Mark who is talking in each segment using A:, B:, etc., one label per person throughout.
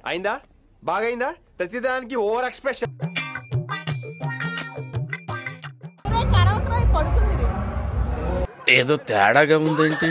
A: అయిందా బాగైందా ప్రతిదానికి over expression
B: పడుకుంది
C: ఏదో తేడాగా ఉందేంటి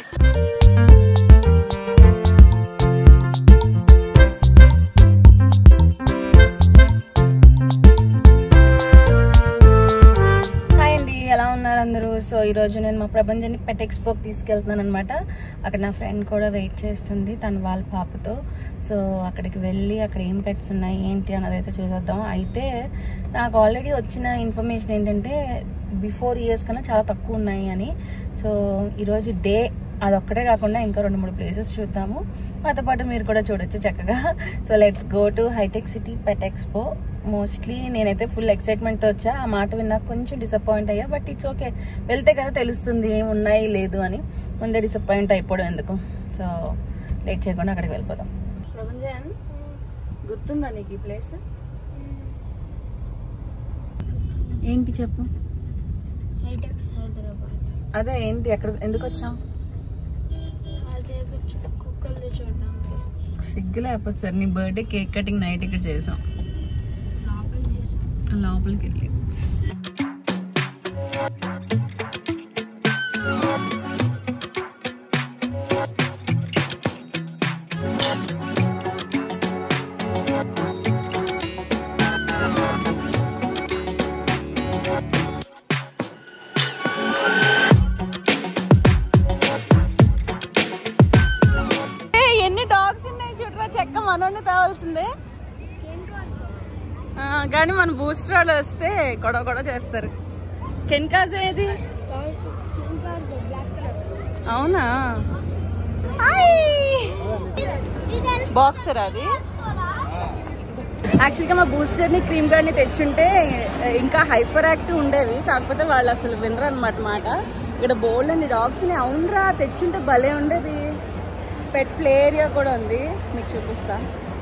B: హాయ్ అండి ఎలా ఉన్నారు అందరూ సో ఈరోజు నేను మా ప్రభంజని పెట్ ఎక్స్పోకి తీసుకెళ్తున్నాను అనమాట అక్కడ నా ఫ్రెండ్ కూడా వెయిట్ చేస్తుంది తన వాళ్ళ పాపతో సో అక్కడికి వెళ్ళి అక్కడ ఏం పెట్స్ ఉన్నాయి ఏంటి అన్నది అయితే చూసేద్దాం అయితే నాకు ఆల్రెడీ వచ్చిన ఇన్ఫర్మేషన్ ఏంటంటే బిఫోర్ ఇయర్స్ కన్నా చాలా తక్కువ ఉన్నాయి అని సో ఈరోజు డే అదొక్కటే కాకుండా ఇంకా రెండు మూడు ప్లేసెస్ చూద్దాము మాతో పాటు మీరు కూడా చూడొచ్చు చక్కగా సో లెట్స్ గో టు హైటెక్ సిటీ పెట్ ఎక్స్పో మోస్ట్లీ నేనైతే ఫుల్ ఎక్సైట్మెంట్తో వచ్చా ఆ మాట విన్నాక కొంచెం డిసప్పాయింట్ అయ్యా బట్ ఇట్స్ ఓకే వెళ్తే కదా తెలుస్తుంది ఏం ఉన్నాయి లేదు అని ముందే డిసప్పాయింట్ అయిపోవడం ఎందుకు సో లేట్ చేయకుండా అక్కడికి వెళ్ళిపోదాం ప్రభంజన్ గుర్తుందా నీకు ఈ ప్లేస్ ఏంటి చెప్పు
D: హైటెక్స్ హైదరాబాద్
B: అదే ఏంటి ఎక్కడ ఎందుకు వచ్చాం
D: అదేదో చు- కుక్కల్ని చూడడానికి
B: సిగ్గు లేకపోతే సార్ నీ బర్త్డే కేక్ కటింగ్ నైట్ ఇక్కడ చేసాం
D: లోపల చేసాం
B: లోపలికి వెళ్ళి ఎన్ని డాగ్స్ ఉన్నాయి చూడరా చెక్క మనోడిని తేవాల్సిందే
D: కేన్ కార్స్
B: ఆ, కానీ మన బూస్టర్ వాళ్ళు వస్తే గొడవ గొడవ చేస్తారు కెన్కాజ్ ఏది
D: కేన్ కార్స్ బ్లాక్ కలర్
B: అవునా బాక్సర్ అది యాక్చువల్గా మా బూస్టర్ ని క్రీమ్ గార్డ్ ని తెచ్చుంటే ఇంకా హైపర్ యాక్టివ్ ఉండేవి కాకపోతే వాళ్ళు అసలు వినరు అనమాట మాట ఇక్కడ బోల్డ్ అండి డాగ్స్ ని అవునరా తెచ్చుంటే భలే ఉండేది పెట్ ప్లే ఏరియా కూడా ఉంది మీకు చూపిస్తా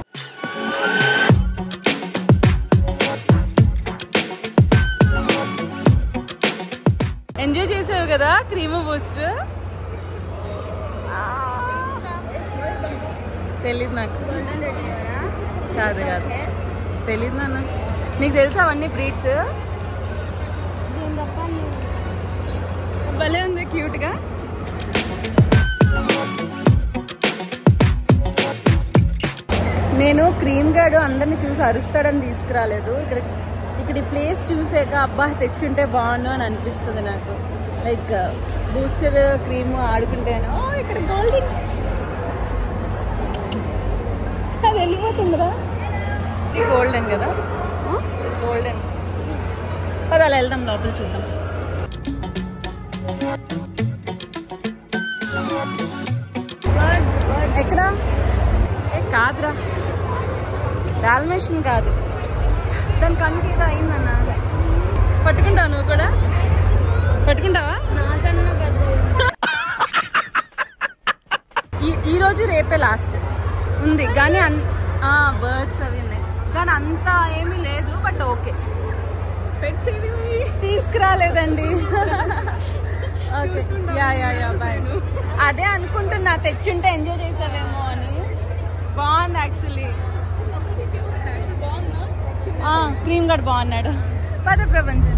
B: ఎంజాయ్ చేసావు కదా క్రీమ్ బూస్టర్ తెలీదు నాకు
D: గోల్డెన్ రెట్రీవరా
B: కాదు కాదు తెలీదు నాన్న నీకు తెలుసా అవన్నీ బ్రీడ్స్
D: దీని తప్ప నేను
B: భలే ఉంది క్యూట్ గా నేను క్రీమ్ గార్డ్ అందరిని చూసి అరుస్తాడని తీసుకురాలేదు ఇక్కడ ఇక్కడ ఈ ప్లేస్ చూసాక అబ్బా తెచ్చుంటే బాగుండు అని అనిపిస్తుంది నాకు లైక్ బూస్టర్ క్రీమ్ ఆడుకుంటేను "ఓ, ఇక్కడ గోల్డెన్ అది వెళ్ళిపోతుందిరా ఇది గోల్డెన్ కదా గోల్డెన్ పద అలా వెళ్దాం లోపల చూద్దాం ఎక్కడ ఏ కాదురా డాల్మేషన్ కాదు దాని కంటి ఏదో అయిందన్న పట్టుకుంటావు నువ్వు కూడా పట్టుకుంటావా
D: నాకన్నా పెద్ద
B: ఈ ఈ రోజు రేపే లాస్ట్ ఉంది కానీ అన్ బర్డ్స్ అవి ఉన్నాయి కానీ అంత ఏమీ లేదు బట్ ఓకే తీసుకురాలేదండి okay ya ya ya bye అదే అనుకుంటున్నా తెచ్చుంటే ఎంజాయ్ చేసావేమో అని బాగుంది యాక్చువల్లీ క్రీమ్ గడ్ బాగున్నాడు పద ప్రపంచం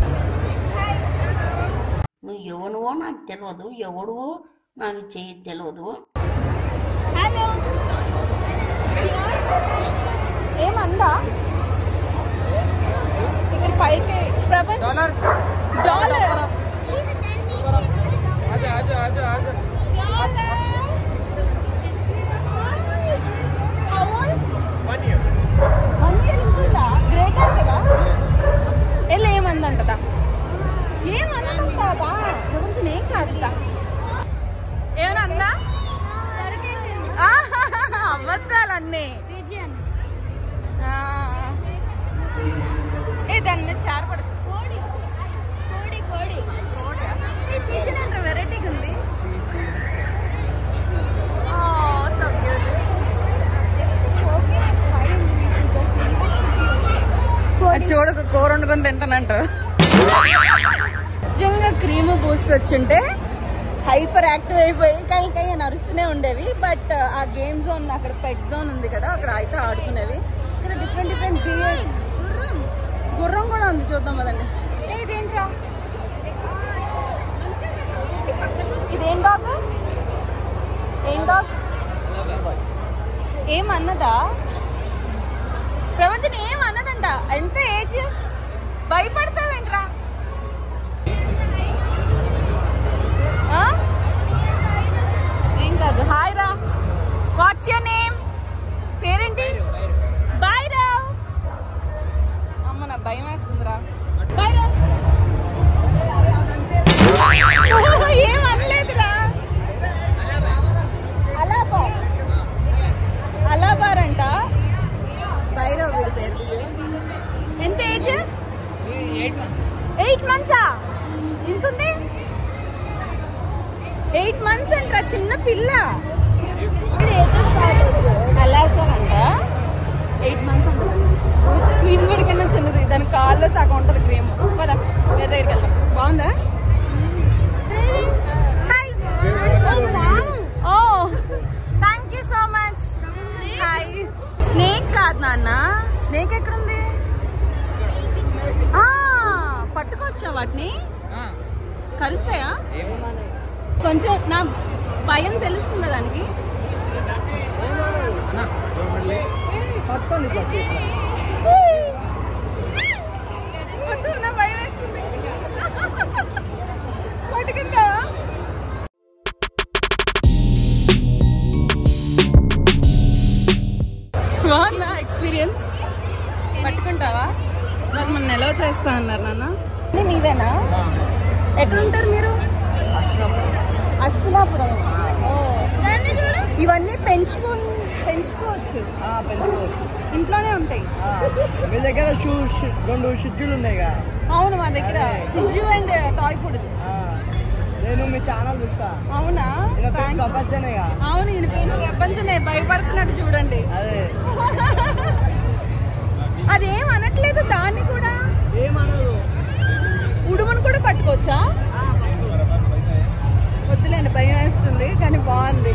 E: నువ్వు ఎవనువో నాకు తెలియదు ఎవడువో నాకు చేయి తెలియదు
B: హలో ఏమందా ఇక్కడ పైకి ప్రపంచ డాలర్ వన్ ఇయర్ ఉంటుందా గ్రేట్ కదా వెళ్ళి ఏమందంటదా ఏమన్నందా ప్రపంచం ఏం కాదు ఏమన్నా అందా
D: దొరికేసింది
B: ఆహాహాహా, అబద్ధాలన్నీ
D: పిజియన్
B: ఆ. ఏ దాని మీద చారు పడుతుంది
D: కోడి కోడి కోడి
B: వెరైటీగా ఉంది సో క్యూట్ అది చూడక కూర వండుకొని తింటానంటారు నిజంగా క్రీమ్ బూస్ట్ వచ్చింటే హైపర్ యాక్టివ్ అయిపోయి కై కై అని అరుస్తూనే ఉండేవి బట్ ఆ గేమ్ జోన్ అక్కడ పెట్ జోన్ ఉంది కదా అక్కడ అయితే ఆడుకునేవి ఇక్కడ డిఫరెంట్ డిఫరెంట్ బియర్స్ గుర్రం కూడా ఉంది చూద్దాం అదండి ఇదేంట్రా ఇదేం డాగ్ ఏం డాగ్ ఏం అన్నదా ప్రపంచం ఏం అన్నదంట ఎంత ఏజ్ భయపడతావేంట్రా ఆ? ఏం కాదు హాయ్ రా వాట్స్ యువర్ నేమ్ పేరేంటి భైరవ్ అమ్మ నా భయం వేస్తుందిరా భైరవ్ ఏం అనలేదురా అలాబార్ అలాబార్ అంట భైరవ్ వీడి పేరు ఎంత ఏజ్ ఎయిట్ మంత్సా ఎంత ఉంది ఎయిట్ మంత్స్ అంటరా చిన్న పిల్ల
D: ఇది ఏదో స్టార్ట్ అవుతుంది
B: అలాసర్ అంట ఎయిట్ మంత్స్ అంట క్రీమ్ కూడా కన్నా చిన్నది దాని కాల్లో సగం ఉంటుంది క్రీమ్ పద వేరే దగ్గరికి వెళ్దాం బాగుందా ఓ thank you so much hi snake కాదు నాన్న స్నేక్ ఎక్కడుంది ఆ, పట్టుకోవచ్చా వాటిని కరుస్తాయా కొంచెం నా భయం తెలుస్తుందా దానికి వద్దు, నా భయం వేస్తుంది. పట్టుకుంటావా బాగుందా ఎక్స్పీరియన్స్ పట్టుకుంటావా వాళ్ళు మన నిలవ చేస్తా అన్నారు నాన్న నీవేనా ఎక్కడ ఉంటారు మీరు అస్తినాపురం ఓ.
D: దాన్ని చూడు
B: ఇవన్నీ పెంచుకో పెంచుకోవచ్చు
F: పెంచుకోవచ్చు
B: ఇంట్లోనే ఉంటాయి
F: మీ దగ్గర షూ షి- రెండు షిడ్యూలు ఉన్నాయి కదా
B: అవును మా దగ్గర సిజు అండ్ టాయ్ పొడులు
F: ఆ, నేను మీ ఛానల్ చూస్తా
B: అవునా
F: ఈయన పేరు
B: Thank you.
F: ప్రపంచనేగా
B: అవును ఈయన పేరు ప్రపంచనే భయపడుతున్నట్టు చూడండి
F: అదే
B: అదేం అనట్లేదు దాన్ని కూడా
F: ఏమనదు
B: ఉడుమును కూడా పట్టుకోవచ్చా వద్దులేండి భయం వేస్తుంది కానీ బాగుంది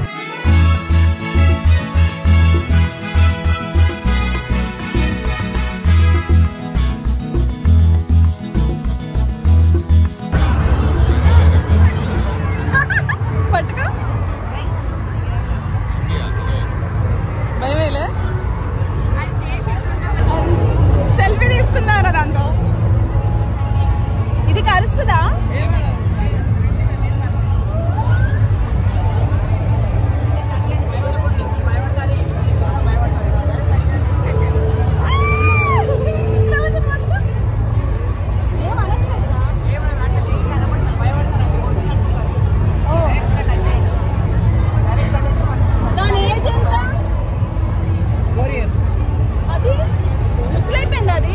B: పట్టుకో భయమేలే
D: అది ఫేస్ ఎట్లా
B: సెల్ఫీ తీసుకున్నారా దాంతో ఇది కరుస్తుందా దాని ఏజ్ ఎంత
F: ఫోర్ ఇయర్స్
B: అది ముసలైపోయింది అది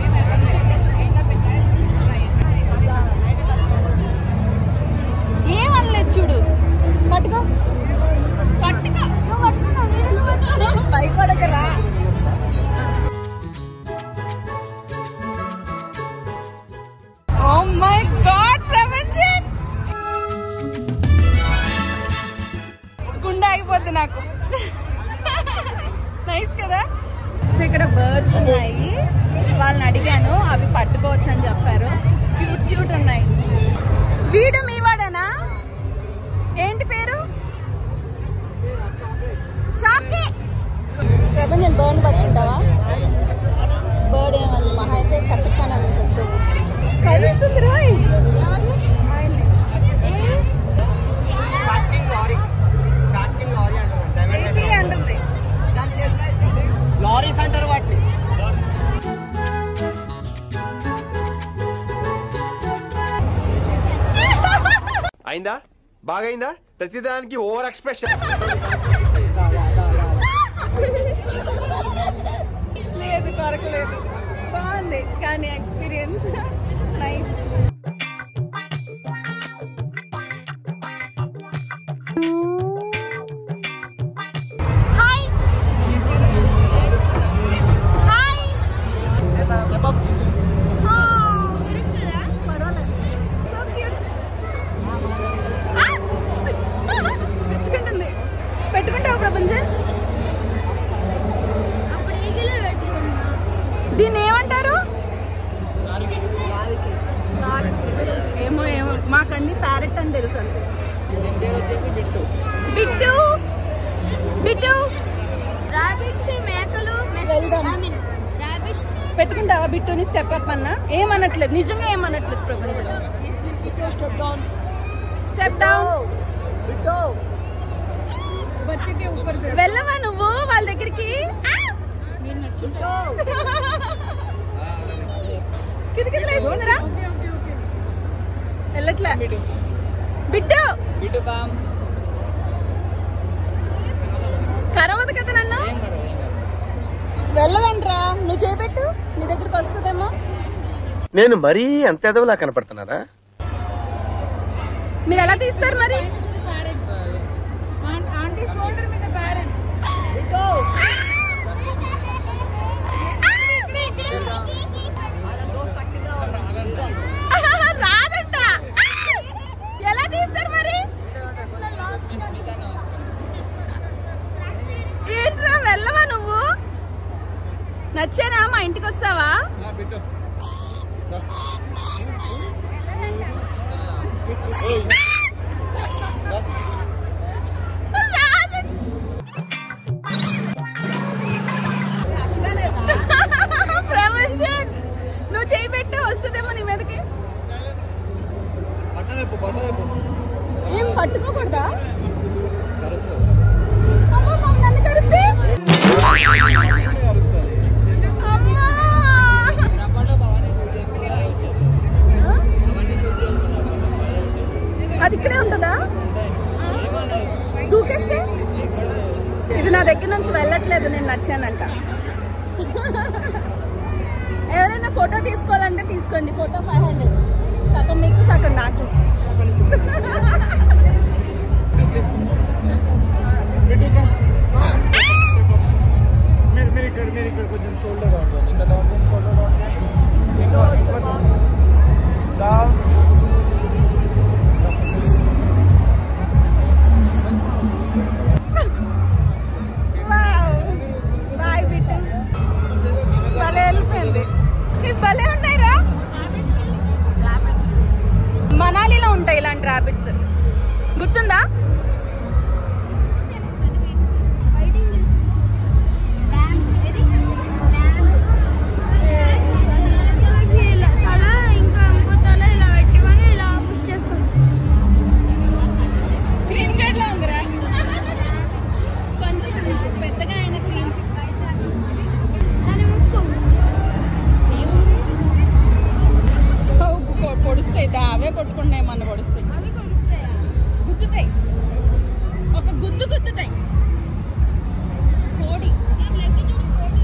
B: ఏమనలేదు చూడు పట్టుకో పట్టుకో
D: నువ్వు పట్టుకున్నావు నేను ఎందుకు పట్టుకున్నాను
B: భయపడకరా ఓ మై గాడ్ ప్రపంచన్ గుండె ఆగిపోద్ది నాకు నైస్ కదా సో ఇక్కడ బర్డ్స్ ఉన్నాయి వాళ్ళని అడిగాను అవి పట్టుకోవచ్చు అని చెప్పారు క్యూట్ క్యూట్ ఉన్నాయి వీడు మీ వాడేనా ఏంటి పేరు షాప్కి ప్రపంచం బర్డ్ పట్టుకుంటావా బర్డ్ ఏమన్నా మహా అయితే కచ్చక్కని అనుకుంటుంది చూడు కలుస్తుంది రోయ్
D: ఎవరిని ఏ
B: ఏంటి అంటుంది
F: లారీస్ అంటారు వాటిని
A: అయిందా బాగైందా ప్రతిదానికి ఓవర్ ఎక్స్ప్రెషన్
B: లేదు కొరకలేదు బాగుంది కానీ ఎక్స్పీరియన్స్ నైస్ హాయ్ హాయ్
D: దొరుకుతుందా
B: పర్వాలేదు సో క్యూట్ బిట్టు
D: రాబిట్స్ మేకలు
B: వెళ్దాం.
D: ఐ మీన్ రాబిట్స్
B: పెట్టుకుంటావా బిట్టుని స్టెప్ అప్ అన్నా ఏమనట్లేదు నిజంగా ఏమనట్లేదు ప్రపంచం స్టెప్ డౌన్ వెళ్ళవా నువ్వు వాళ్ళ దగ్గరికి కిటికీలు వేసుకుందరా వెళ్ళట్లే బిట్టు
F: బిట్టు కామ్
B: కరవదు కదా నన్ను వెళ్ళదంట్రా నువ్వు చేపెట్టు నీ దగ్గరికి వస్తుందేమో
A: నేను మరీ అంత ఎదవలా కనపడుతున్నారా
B: మీరు ఎలా తీస్తారు మరి రాదంట ఎలా తీస్తారు మరి ఏంట్రా వెళ్ళవా నువ్వు నచ్చానా మా ఇంటికి వస్తావా ప్రపంచం నువ్వు చేయి పెట్టు వస్తుందేమో నీ మీదకి ఏం పట్టుకోకూడదా అమ్మో, మా నన్ను కరిస్తే అమ్మా అది ఇక్కడే ఉంటుందా దూకేస్తే ఇది నా దగ్గర నుంచి వెళ్ళట్లేదు నేను నచ్చానంట ఎవరైనా ఫోటో తీసుకోవాలంటే తీసుకోండి ఫోటో ఫైవ్ హండ్రెడ్ సగం మీకు సగం నాకు
G: మీరు మీరు ఇక్కడ మీరు ఇక్కడ కొంచెం షోల్డర్ డౌన్ ఇక్కడ డౌన్ చేయండి షోల్డర్ డౌన్ చేయండి ఇంకా ఇంకొంచెం డౌన్
B: బాయ్ బిట్టు భలే వెళ్ళిపోయింది ఇవి భలే ఉన్నాయిరా మనాలిలో ఉంటాయి ఇలాంటి ర్యాబిట్స్ గుర్తుందా
D: ఫైటింగ్ ల్యాండ్ ఇది ల్యాండ్ ఇలా తల ఇంకా ఇంకో తల ఇలా పెట్టుకొని ఇలా పుష్ చేసుకుంటాం
B: క్రీమ్ కార్డ్ లో ఉందిరా కొంచెం పెద్దగా అయిన క్రీమ్
D: దాని ముక్కు
B: పొడుస్తాయి అవే కొట్టుకున్నాయి మన పొడుస్తాయి
D: అవి కొరుకుతాయా
B: గుద్దుతాయి ఒక గుద్దు గుద్దుతాయి కోడి
D: దాని లెక్క చూడు కోడి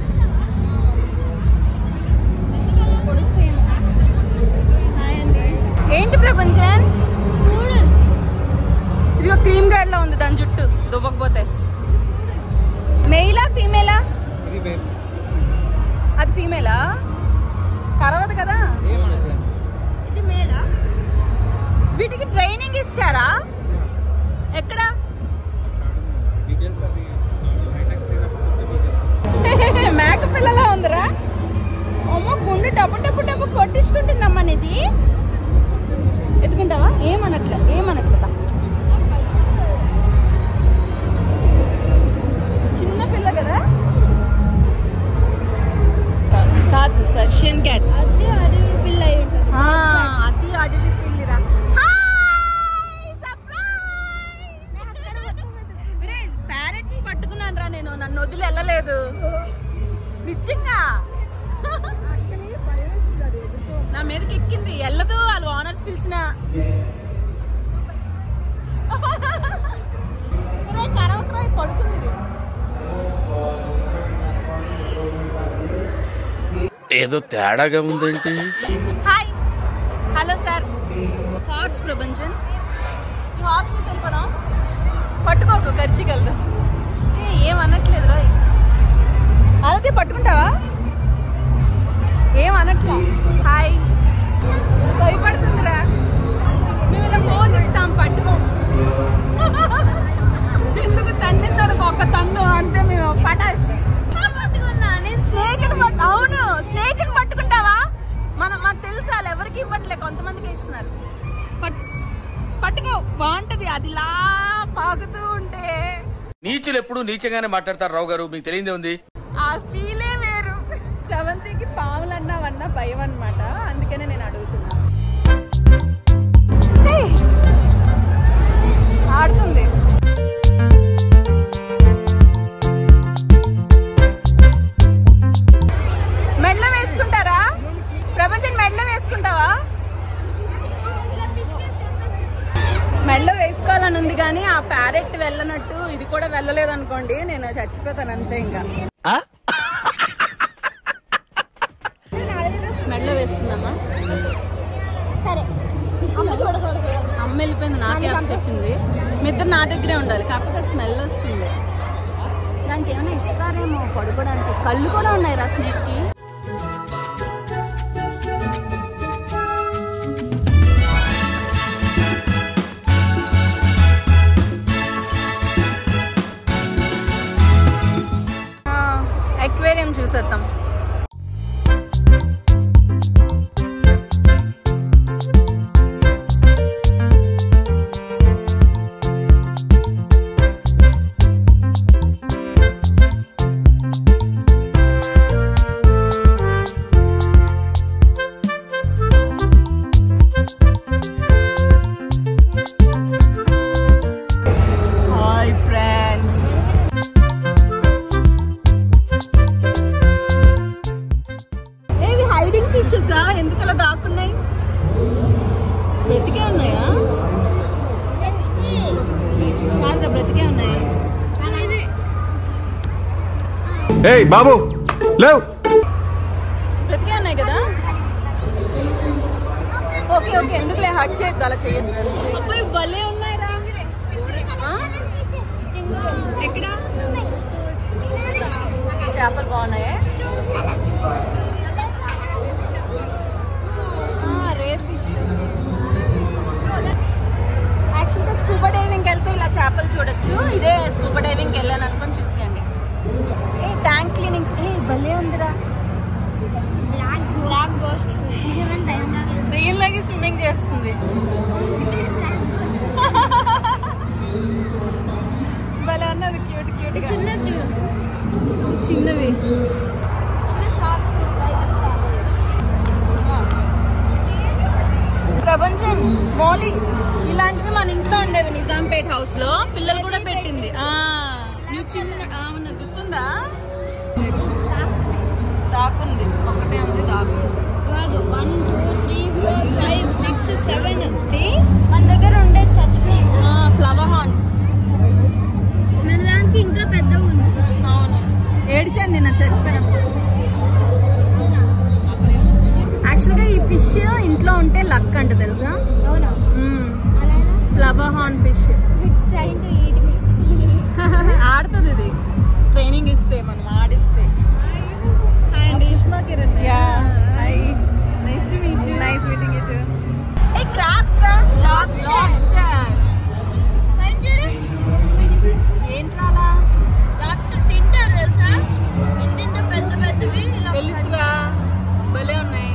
B: పొడుస్తాయి హాయ్ అండి ఏంటి ప్రపంచం
D: చూడు
B: ఇదిగో క్రీమ్ గార్డ్ లో ఉంది దాని జుట్టు దువ్వకపోతే మెయిలా ఫీమేలా
G: ఇది మేము
B: అది ఫీమేలా కరవదు కదా
D: ఇది మేలా
B: వీటికి ట్రైనింగ్ ఇచ్చారా ఎక్కడ
G: డీటెయిల్స్ అవి హైటెక్స్ లేనప్పుడు చెప్తే డీటెయిల్స్
B: మేక పిల్లలా ఉందిరా అమ్మ గుండె డబ్బు డబ్బు డబ్బు కొట్టించుకుంటుందమ్మా నీది ఎత్తుకుంటావా ఏమనట్లే ఏమనట్లేదా చిన్న పిల్ల కదా కాదు రష్యన్ క్యాట్స్
D: అది అది పిల్ల అయి ఉంటుంది
B: అది అడవి పిల్లిరా ప్యారెట్ పట్టుకున్నాను రా నేను నన్ను వదిలి వెళ్ళలేదు నిజంగా నా మీదకి ఎక్కింది వెళ్ళదు వాళ్ళు ఓనర్స్ పిలిచిన కరవకరాయి పడుకుంది ఇది.
C: ఏదో తేడాగా ఉందేంటి
B: hi hello sir horse Prabhanjan ఈ హార్స్ చూసి వెళ్ళిపోదాం పట్టుకోకు ఖర్చుకెళ్దు ఏం అనట్లేదు రోయ్ ఆరోగ్య పట్టుకుంటావా ఏం అనట్లే హాయ్ భయపడుతుందిరా మేము ఇలా ఫోన్ ఇస్తాం పట్టుకో ఎందుకు తన్నిందరు ఒక తన్ను అంతే మేము పటాష్
D: పట్టుకున్నా నేను
B: స్నేక్ పట్టు అవును స్నేక్ పట్టుకుంటావా మనం మాకు తెలుసు వాళ్ళు ఎవరికి ఇవ్వట్లే కొంతమందికి ఇస్తున్నారు పట్టు పట్టుకో బాగుంటది అది లా పాకుతూ ఉంటే
C: నీచులు ఎప్పుడు నీచంగానే మాట్లాడతారు రావు గారు మీకు తెలియదే ఉంది
B: ఆ ఫీలే వేరు శ్రవంతికి పావులన్నా వన్నా భయం అన్నమాట అందుకనే నేను అడుగుతున్నా ఆడుతుంది మెడల వేసుకుంటారా ప్రపంచం మెడల వేసుకుంటావా మెడలో వేసుకోవాలని ఉంది కానీ ఆ ప్యారెట్ వెళ్ళనట్టు ఇది కూడా వెళ్ళలేదు అనుకోండి నేను చచ్చిపోతాను అంతే ఇంకా మెడలో వేసుకుందామా
D: సరే
B: అమ్మ వెళ్ళిపోయింది నాకే అమ్మ చెప్పింది మీ ఇద్దరు నా దగ్గరే ఉండాలి కాకపోతే స్మెల్ వస్తుంది దానికి ఏమైనా ఇస్తారేమో పడుకోవడానికి కళ్ళు కూడా ఉన్నాయి రా స్నేక్ కి ఎక్వేరియం చూసేద్దాం హాయ్ ఫ్రెండ్స్ ఏవి హైడింగ్ ఫిషెస్ ఎందుకు అలా దాక్కున్నాయి బ్రతికే ఉన్నాయా కాదురా బ్రతికే ఉన్నాయి
A: ఏయ్ బాబు లేవు
B: బ్రతికే ఉన్నాయి కదా ఓకే ఓకే ఎందుకులే హట్ చేయొద్దు అలా చేయొద్దు అబ్బాయి భలే ఉన్నాయిరా ఆ? ఎక్కడ చేపలు బాగున్నాయే రే ఫిష్ యాక్చువల్గా స్కూబా డైవింగ్కి వెళ్తే ఇలా చేపలు చూడొచ్చు ఇదే స్కూబా డైవింగ్కి వెళ్ళాను అనుకొని చూసేయండి ఏ ట్యాంక్ క్లీనింగ్ ఏ భలే ఉందిరా
D: బ్లాక్ బ్లాక్ గోస్ట్ ఫిష్ నిజమైన టైం
B: దీనిలాగే స్విమ్మింగ్ చేస్తుంది భలే ఉన్నది క్యూట్ క్యూట్ గా
D: చిన్నది
B: చిన్నవి
D: షార్ప్
B: ప్రపంచం మోలీ ఇలాంటివి మన ఇంట్లో ఉండేవి నిజాంపేట్ హౌస్ లో పిల్లలు కూడా పెట్టింది ఆ నువ్వు చిన్న అవును గుర్తుందా దాకుంది ఒకటే ఉంది దాకుంది
D: కాదు one two three four five six seven
B: ఇది
D: మన దగ్గర ఉండే చచ్చిపోయింది
B: ఫ్లవర్ హార్న్
D: మన దానికి ఇంకా పెద్ద ఉంది
B: అవును ఏడిచాను నిన్న చచ్చిపోయినప్పుడు యాక్చువల్గా ఈ ఫిష్ ఇంట్లో ఉంటే లక్ అంట తెలుసా
D: అవునా అలా
B: flower horn fish
D: it's train to eat me
B: ఆడుతుంది ఇది ట్రైనింగ్ ఇస్తే మనం ఆడిస్తే హాయ్ అండి Sushma Kiran ya hi nice to meet you nice meeting you too ఏ క్రాబ్స్ రా లాబ్స్టర్
D: పైన చూడు
B: ఏంట్రా అలా
D: లాబ్స్టర్ తింటారు తెలుసా ఇంత ఇంత పెద్ద పెద్దవి ఇలా
B: తెలుసురా భలే ఉన్నాయి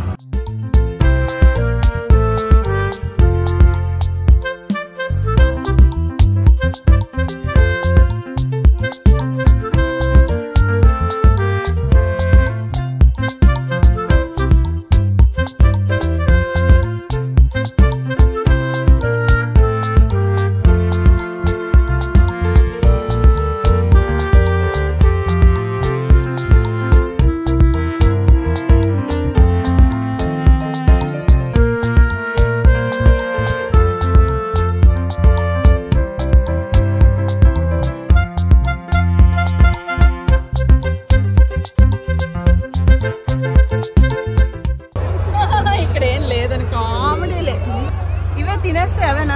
B: ఇక్కడ ఏం లేదని కామెడీలే ఇవే తినేస్తే అవేనా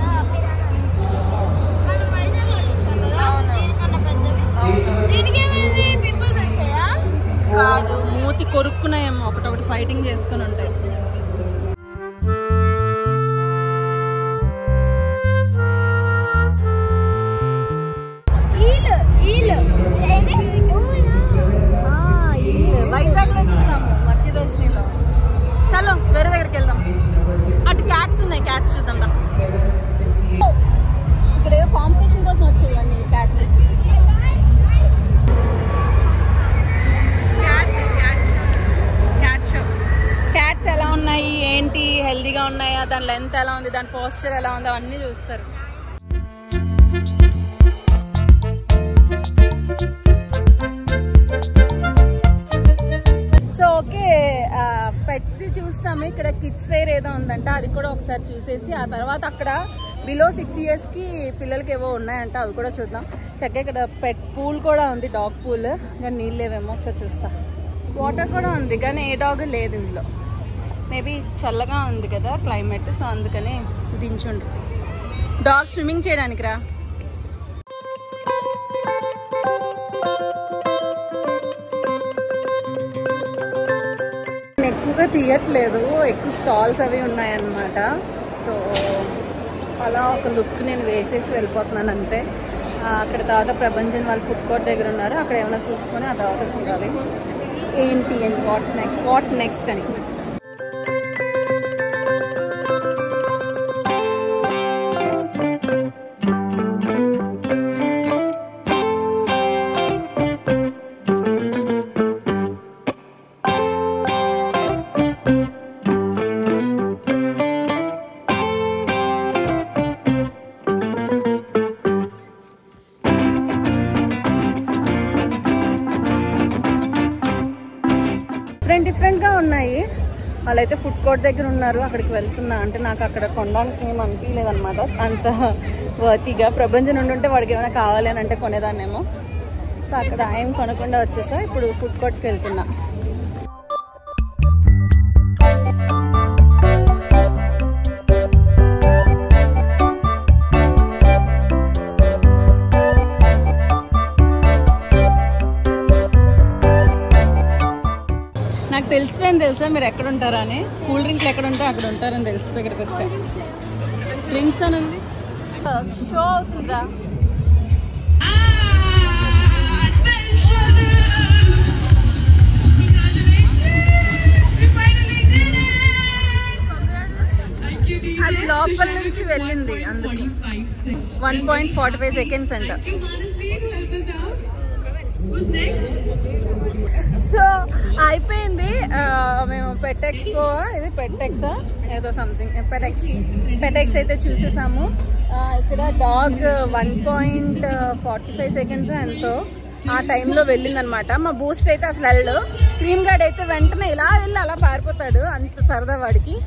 D: మనం వైజాగ్లో చూసాం కదా దీనికన్నా పెద్దవి దీనికి ఏమైంది పింపుల్స్ వచ్చాయా
B: కాదు మూతి కొరుక్కున్నాయేమో ఒకటొకటి ఫైటింగ్ చేసుకుని ఉంటాయి
D: ఈలు ఈలు
B: వైజాగ్ లో చూసాము మధ్యదర్శినిలో చలో వేరే దగ్గరికి వెళ్దాం అటు క్యాట్స్ ఉన్నాయి క్యాట్స్ చూద్దాం రా. ఇక్కడ ఏదో కాంపిటీషన్ కోసం వచ్చాయి ఇవన్నీ క్యాట్స్ దాని లెంత్ ఎలా ఉంది దాని పోస్చర్ ఎలా ఉంది అవన్నీ చూస్తారు సో ఓకే పెట్స్ ది చూస్తాము ఇక్కడ కిడ్స్ ఫేర్ ఏదో ఉందంట అది కూడా ఒకసారి చూసేసి ఆ తర్వాత అక్కడ బిలో సిక్స్ ఇయర్స్ కి పిల్లలకి ఏవో ఉన్నాయంట అవి కూడా చూద్దాం చక్కగా ఇక్కడ పెట్ పూల్ కూడా ఉంది డాగ్ పూల్ కానీ నీళ్ళు లేవేమో ఒకసారి చూస్తా వాటర్ కూడా ఉంది కానీ ఏ డాగ్ లేదు ఇందులో మేబీ చల్లగా ఉంది కదా క్లైమేట్ సో అందుకని దించుండ్రు డాగ్ స్విమ్మింగ్ చేయడానికి రా ఎక్కువగా తీయట్లేదు ఎక్కువ స్టాల్స్ అవి ఉన్నాయన్నమాట సో అలా ఒక లుక్ నేను వేసేసి వెళ్ళిపోతున్నాను అంతే ఆ, అక్కడ తర్వాత ప్రభంజన్ వాళ్ళు ఫుడ్ కోర్ట్ దగ్గర ఉన్నారు అక్కడ ఏమైనా చూసుకొని ఆ తర్వాత చూడాలి ఏంటి అని వాట్స్ నెక్స్ట్ వాట్ నెక్స్ట్ అని డిఫరెంట్ డిఫరెంట్ గా ఉన్నాయి వాళ్ళైతే ఫుడ్ కోర్ట్ దగ్గర ఉన్నారు అక్కడికి వెళ్తున్నా అంటే నాకు అక్కడ కొనడానికి ఏం అనిపించలేదు అనమాట అంత వర్తిగా ప్రపంచం ఉండుంటే వాడికి ఏమైనా కావాలి అని అంటే కొనేదాన్నేమో సో అక్కడ ఏం కొనకుండా వచ్చేసా ఇప్పుడు ఫుడ్ కోర్ట్కి వెళ్తున్నా నాకు తెలిసిపోయింది తెలుసా మీరు ఎక్కడ ఉంటారా అని కూల్ డ్రింక్లు ఎక్కడ ఉంటే అక్కడ ఉంటారని తెలిసిపోయి ఇక్కడికి వస్తే డ్రింక్స్ అని ఉంది షో అవుతుందా అది లోపల నుంచి వెళ్ళింది అందుకు one point forty five seconds అంట సో అయిపోయింది ఆ, మేము పెటెక్స్పో ఇది పెటెక్సా ఏదో సంథింగ్ పెటెక్స్ పెటెక్స్ అయితే చూసేసాము ఆ, ఇక్కడ dog one point forty five seconds ఎంతో ఆ టైంలో వెళ్ళిందనమాట మా బూస్ట్ అయితే అసలు వెళ్ళడు క్రీమ్ గార్డ్ అయితే వెంటనే ఇలా వెళ్ళి అలా పారిపోతాడు అంత సరదా వాడికి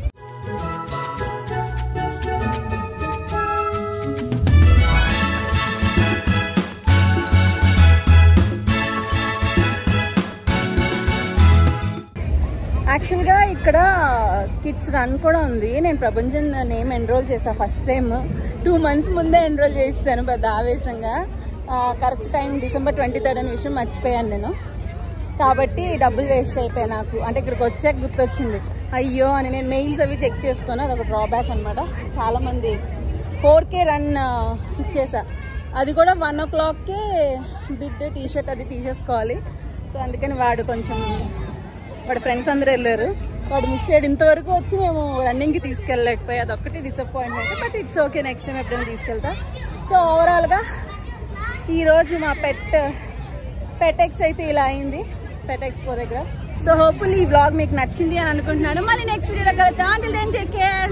B: యాక్చువల్గా ఇక్కడ కిడ్స్ రన్ కూడా ఉంది నేను ప్రపంచం నేమ్ ఎన్రోల్ చేస్తాను ఫస్ట్ టైం టూ మంత్స్ ముందే ఎన్రోల్ చేస్తాను పెద్ద ఆవేశంగా correct time December twenty third అనే విషయం మర్చిపోయాను నేను కాబట్టి డబ్బులు వేస్ట్ అయిపోయాయి నాకు అంటే ఇక్కడికి వచ్చాక గుర్తొచ్చింది అయ్యో అని నేను మెయిల్స్ అవి చెక్ చేసుకుని అదొక డ్రాబ్యాక్ అనమాట చాలామంది ఫోర్ కే రన్ ఇచ్చేసా అది కూడా వన్ ఓ క్లాక్కే బిడ్ టీ షర్ట్ అది తీసేసుకోవాలి సో అందుకని వాడు కొంచెం వాడి ఫ్రెండ్స్ అందరూ వెళ్ళారు వాడు మిస్ అయ్యాడు ఇంతవరకు వచ్చి మేము రన్నింగ్కి తీసుకెళ్ళలేకపోయి అదొక్కటి disappointment but it's okay next time ఎప్పుడైనా తీసుకెళ్తా సో ఓవరాల్గా ఈరోజు మా పెట్ పెట్ ఎక్స్ అయితే ఇలా అయింది పెట్ ఎక్స్పో దగ్గర సో హోప్ఫుల్లీ ఈ వ్లాగ్ మీకు నచ్చింది అని అనుకుంటున్నాను మళ్ళీ నెక్స్ట్ వీడియోలో కలుద్దాం అంటే టేక్ కేర్